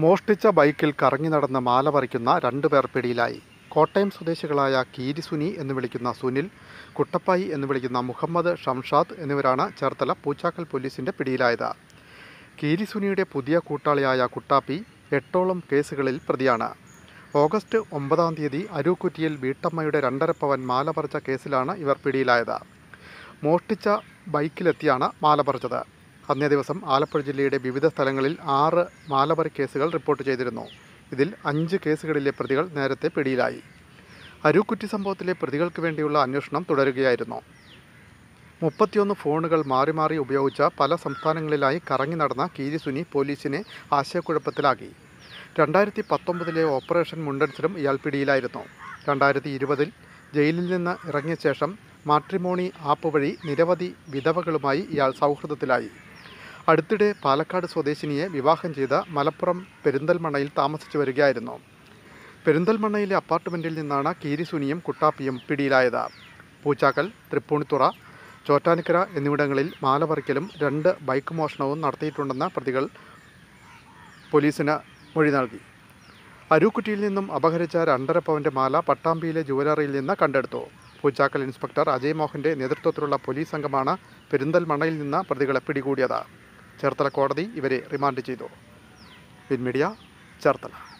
മോഷ്ടിച്ച ബൈക്കിൽ കറങ്ങി നടന്ന് മാല പറിക്കുന്ന രണ്ടുപേർ പിടിയിലായി കോട്ടയം സ്വദേശികളായ കീരിസുനി എന്ന് വിളിക്കുന്ന സുനിൽ കുട്ടപ്പായി എന്ന് വിളിക്കുന്ന മുഹമ്മദ് ഷംഷാദ് എന്നിവരാണ് ചേർത്തല പൂച്ചാക്കൽ പോലീസിന്റെ പിടിയിലായത് കീരിസുനിയുടെ പുതിയ കൂട്ടാളിയായ കുട്ടാപ്പി എട്ടോളം കേസുകളിൽ പ്രതിയാണ് ഓഗസ്റ്റ് ഒമ്പതാം തീയതി അരൂക്കുറ്റിയിൽ വീട്ടമ്മയുടെ രണ്ടര പവൻ മാല പറിച്ച കേസിലാണ് ഇവർ പിടിയിലായത് മോഷ്ടിച്ച ബൈക്കിലെത്തിയാണ് മാല പറിച്ചത് അന്നേ ദിവസം ആലപ്പുഴ ജില്ലയുടെ വിവിധ സ്ഥലങ്ങളിൽ ആറ് മാലപറി കേസുകൾ റിപ്പോർട്ട് ചെയ്തിരുന്നു ഇതിൽ അഞ്ച് കേസുകളിലെ പ്രതികൾ നേരത്തെ പിടിയിലായി അരൂക്കുറ്റി സംഭവത്തിലെ പ്രതികൾക്ക് വേണ്ടിയുള്ള അന്വേഷണം തുടരുകയായിരുന്നു മുപ്പത്തിയൊന്ന് ഫോണുകൾ മാറി മാറി ഉപയോഗിച്ച പല സംസ്ഥാനങ്ങളിലായി കറങ്ങി നടന്ന കീരിസുനി പോലീസിനെ ആശയക്കുഴപ്പത്തിലാക്കി രണ്ടായിരത്തി പത്തൊമ്പതിലെ ഓപ്പറേഷൻ മുണ്ടൻസിലും ഇയാൾ പിടിയിലായിരുന്നു രണ്ടായിരത്തി ഇരുപതിൽ ജയിലിൽ നിന്ന് ഇറങ്ങിയ ശേഷം മാട്രിമോണി ആപ്പ് വഴി നിരവധി വിധവകളുമായി ഇയാൾ സൗഹൃദത്തിലായി അടുത്തിടെ പാലക്കാട് സ്വദേശിനിയെ വിവാഹം ചെയ്ത് മലപ്പുറം പെരിന്തൽമണ്ണയിൽ താമസിച്ചു വരികയായിരുന്നു പെരിന്തൽമണ്ണയിലെ അപ്പാർട്ട്മെൻറ്റിൽ നിന്നാണ് കീരിസുനിയും കുട്ടാപ്പിയും പിടിയിലായത് പൂച്ചാക്കൽ തൃപ്പൂണിത്തുറ ചോറ്റാനിക്കര എന്നിവിടങ്ങളിൽ മാല പറിക്കലും രണ്ട് ബൈക്ക് മോഷണവും നടത്തിയിട്ടുണ്ടെന്ന് പ്രതികൾ പോലീസിന് മൊഴി നൽകി അരൂക്കുറ്റിയിൽ നിന്നും അപഹരിച്ച രണ്ടര പവന്റെ മാല പട്ടാമ്പിയിലെ ജുവലറിയിൽ നിന്ന് കണ്ടെടുത്തു പൂച്ചാക്കൽ ഇൻസ്പെക്ടർ അജയ് മോഹന്റെ നേതൃത്വത്തിലുള്ള പോലീസ് സംഘമാണ് പെരിന്തൽമണ്ണയിൽ നിന്ന് പ്രതികളെ പിടികൂടിയത് ചേർത്തല കോടതി ഇവരെ റിമാൻഡ് ചെയ്തു വിൻമീഡിയ ചേർത്തല